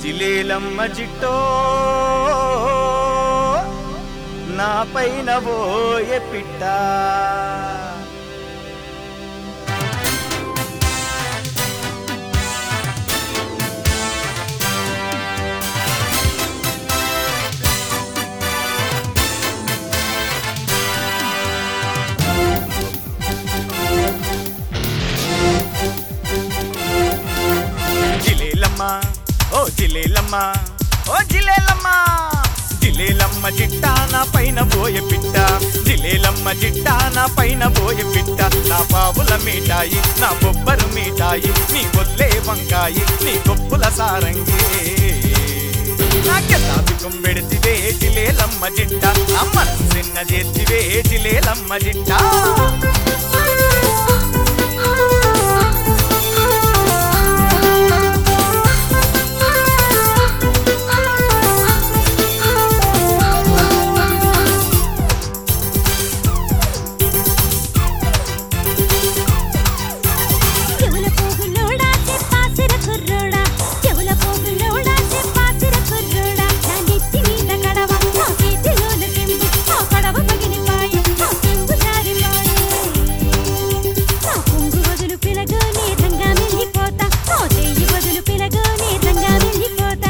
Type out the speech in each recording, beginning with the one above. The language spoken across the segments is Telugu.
జిలేలమ్మ జిట్టో నా పైన పోయే పిట్ట జిలేలమ్మ ఓ జిలేలమ్మ ఓ జిలేలమ్మ జిలేలమ్మ జిట్టా నా పైన పోయే పిట్ట జిలేలమ్మ జిట్టా నా పైన పోయే పిట్ట నా పావుల మీటాయి నా బొబ్బరు మీటాయి నీ ఒల్లే వంకాయి నీ కొప్పుల సారంగి నాకెల్లా బికం పెడితివే జిలేలమ్మ జిట్ట నా మనసు చిన్న చేతివే జిలేలమ్మ జిట్టా చెవుల పోగులోడా చెప్పాసిర కుర్రోడా చెవుల పోగులోడా చెప్పాసిర కుర్రోడా నా నెత్తి మీద కడవ నా చేతిలోన చెంబు నా కడవ పగిలిపాయే నా చెంబు జారిపాయే నా పొంగు వదులు పిలగో నీ రంగా వెళ్ళిపోతా నా చెయ్యి వదులు పిలగో నీ రంగా వెళ్ళిపోతా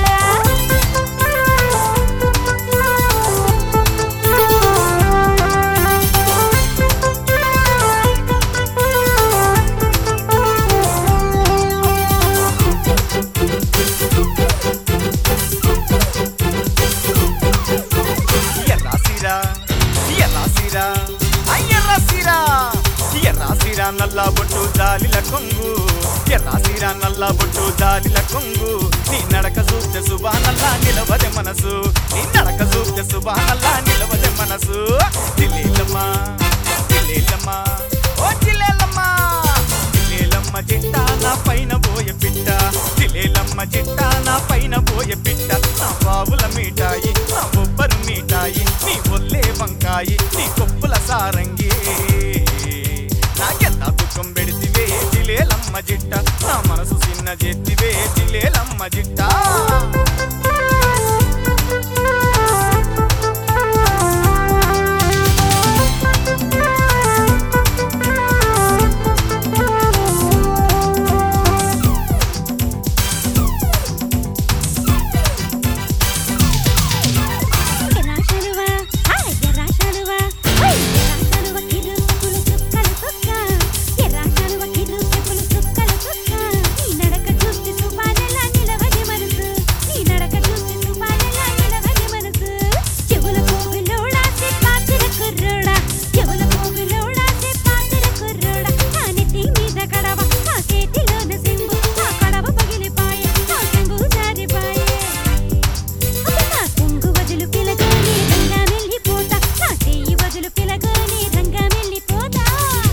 ఎర్రాసిరా ఎర్రాసిరా అయ్యర్రాసిరా ఎర్రాసిరా నల్ల బొట్టు దాలిల కొంగు ఎర్రాసిరా నల్ల బొట్టు దాలిల కొంగు నీ నడక చూస్తే సుబానల్లా నిలవదే మనసు నీ నడక చూస్తే సుబానల్లా నిలవదే మనసు జిల్లేలమ్మా జిల్లేలమ్మా ఓ జిల్లేలమ్మా జిల్లేలమ్మ జిట్టా నా పైన పోయే పిట్ట జిల్లేలమ్మ జిట్టా నా పైన పోయే పిట్ట నా బావుల మీటాయి నా బొబ్బరు మీటాయి నీ ఒల్లే వంకాయి నీ కొప్పుల సారంగి నాకెంత దుఃఖం పెడితివే జిలేలమ్మ జిట్ట నా మనసు చిన్న చేతివే జిలేలమ్మ జిట్టా ఎరాశలువా ఆ ఎరాశలువా ఓయ్ ఎరాశలువా కిరు చెప్పులు చుక్కలు చుక్క ఎరాశలువా కిరు చెప్పులు చుక్కలు చుక్క నీ నడక చూస్తే సుబానలా నిలవని మనసు నీ నడక చూస్తే సుబానలా నిలవని మనసు చెవుల పోగులోడా చెప్పాసిర కుర్రోడా చెవుల పోగులోడా చెప్పాసిర కుర్రోడా నా నెత్తి మీద కడవ నా చేతిలోన సింగు నా కడవ పగిలిపాయే నా సింగు జారిపాయే నా కొంగు వదులు పిలగానే రంగా వెళ్ళిపోతా నా చెయ్యి వదులు పిలగానే రంగా వెళ్ళిపోతా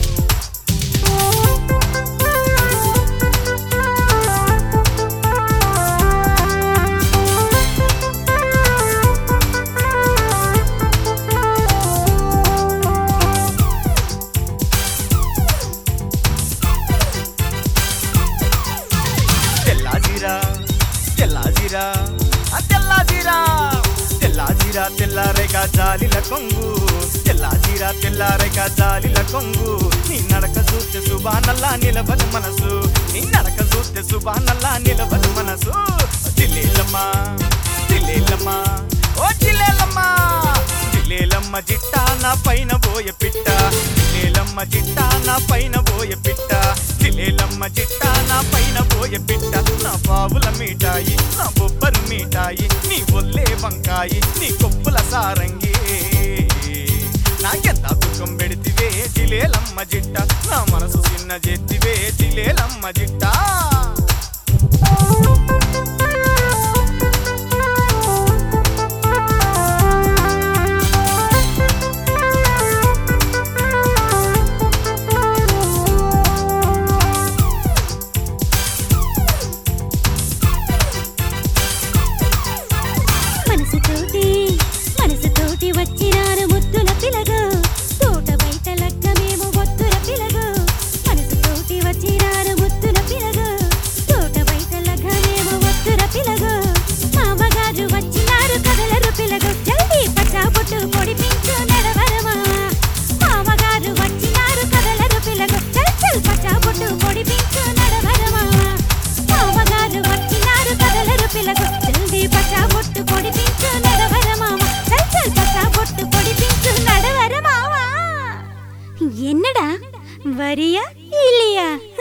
తెల్లాజీరా తెల్లాజీరా ఆ తెల్లాజీరా తెల్లాజీరా తెల్లారేగా జాలిల కొంగు తెల్లాజీరా తెల్లారేగా జాలిల కొంగు నీ నడక చూస్తే సుబానల్లా నిలవదు మనసు నీ నడక చూస్తే సుబానల్లా నిలవదు మనసు జిల్లేలమ్మా జిల్లేలమ్మా ఓ జిల్లేలమ్మా జిల్లేలమ్మ జిట్టా నా పైన పోయే పిట్ట జిల్లేలమ్మ జిట్టా నా పైన పోయే పిట్ట జిల్లేలమ్మ జిట్టా నా పైన పోయే పిట్ట నా పావుల మీటాయి నా బొబ్బరు మీటాయి నీ ఒల్లే వంకాయి నీ కొప్పుల సారంగి నాకెంత దుఃఖం పెడితివే జిలేలమ్మ జిట్ట నా మనసు చిన్న జెత్తివే జిలేలమ్మ జిట్టా మనసుతోటి మనసుతోటి వచ్చినాను ముద్దుల పిలగ తోట బయట లగ్గమేమో ఒత్తుల పిలగ మనసుతోటి వచ్చినాను ముద్దుల పిలగ మరియా ఇలియా